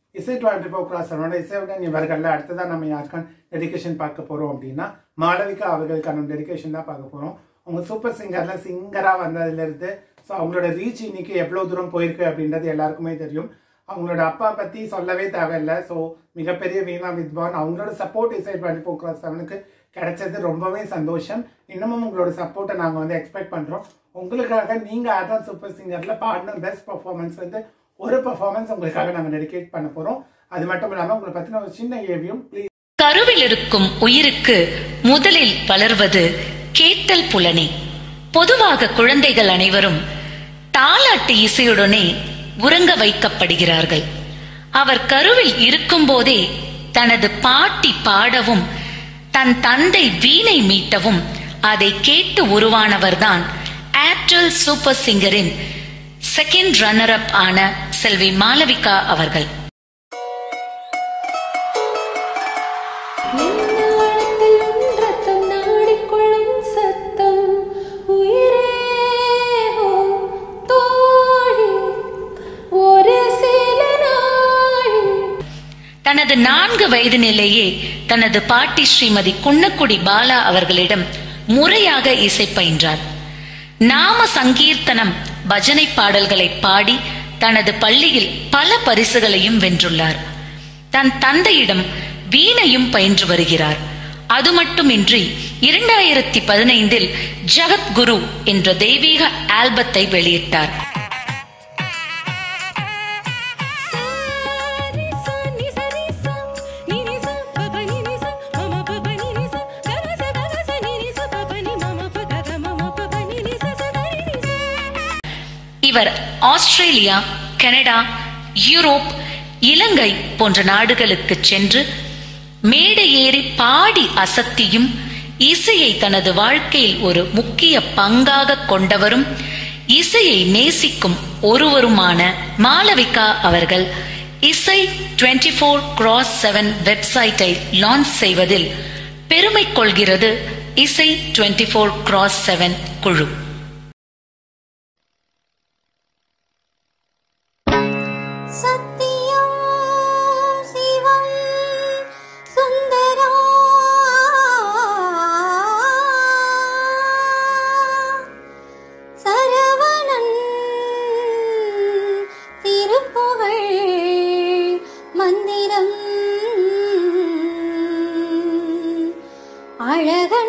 இசை twenty four class அவனோட இசையுடன் இவர்களில் அடுத்ததான் நம்ம யாருக்கான டெடிகேஷன் பார்க்க போகிறோம் அப்படின்னா மாளவிகா அவர்களுக்கான டெடிகேஷன் தான் பார்க்க போகிறோம் அவங்க சூப்பர் சிங்கர்ல சிங்கராக வந்ததுலேருந்து ஸோ அவங்களோட ரீச் இன்னைக்கு எவ்வளோ தூரம் போயிருக்கு அப்படின்றது எல்லாருக்குமே தெரியும் அவங்களோட அப்பா பற்றி சொல்லவே தேவையில்லை ஸோ மிகப்பெரிய வீணா வித்வான் அவங்களோட சப்போர்ட் இசை டுவெண்ட்டி ஃபோர் கிளாஸ் செவனுக்கு கிடைச்சது ரொம்பவே சந்தோஷம் இன்னமும் உங்களோட சப்போர்ட்டை நாங்கள் வந்து எக்ஸ்பெக்ட் பண்ணுறோம் உங்களுக்காக நீங்கள் ஆதான் சூப்பர் சிங்கரில் பாடின பெஸ்ட் பர்ஃபார்மன்ஸ் வந்து ஒரு பர்ஃபார்மன்ஸ் உங்களுக்காக நாங்கள் டெடிகேட் பண்ண போகிறோம் அது மட்டும் இல்லாமல் உங்களை பற்றின ஒரு சின்ன ஏவியும் ப்ளீஸ் கருவில் இருக்கும் உயிருக்கு முதலில் வளர்வது கேட்டல் புலனே பொதுவாக குழந்தைகள் அனைவரும் தாலாட்டு இசையுடனே உறங்க வைக்கப்படுகிறார்கள் அவர் கருவில் இருக்கும்போதே தனது பாட்டி பாடவும் தன் தந்தை வீணை மீட்டவும் அதை கேட்டு உருவானவர்தான் ஏர்டெல் சூப்பர் சிங்கரின் செகண்ட் ரன்னர் அப் ஆன செல்வி மாளவிகா அவர்கள் நின்னாளத்தில் ரத்தம் நாடிக்கொள்ளும் சத்தம் உயிரே ஓ தோழி ஒரு சில நாள் தனது நான்கு வயது நிலையே தனது பாட்டி ஸ்ரீமதி குன்னக்குடி பாலா அவர்களிடம் முறையாக இசை பயின்றார் நாம சங்கீர்த்தனம் பஜனை பாடல்களை பாடி தனது பள்ளியில் பல பரிசுகளையும் வென்றுள்ளார் தன் தந்தையிடம் வீணையும் பயின்று வருகிறார் அது மட்டுமின்றி இரண்டாயிரத்தி பதினைந்தில் ஜகத்குரு என்ற தெய்வீக ஆல்பத்தை வெளியிட்டார் இவர் ஆஸ்திரேலியா கனடா யூரோப் இலங்கை போன்ற நாடுகளுக்கு சென்று மேடை ஏறி பாடி அசத்தியும் இசையை தனது வாழ்க்கையில் ஒரு முக்கிய பங்காக கொண்டவரும் இசையை நேசிக்கும் ஒருவருமான மாளவிகா அவர்கள் இசை 24 ஃபோர் கிராஸ் செவன் வெப்சைட்டை லான்ச் செய்வதில் பெருமை கொள்கிறது இசை 24 ஃபோர் கிராஸ் செவன் குழு சத்தியம் சிவம் சுந்தரா சரவணன் திருப்புகழ் மந்திரம் அழகன்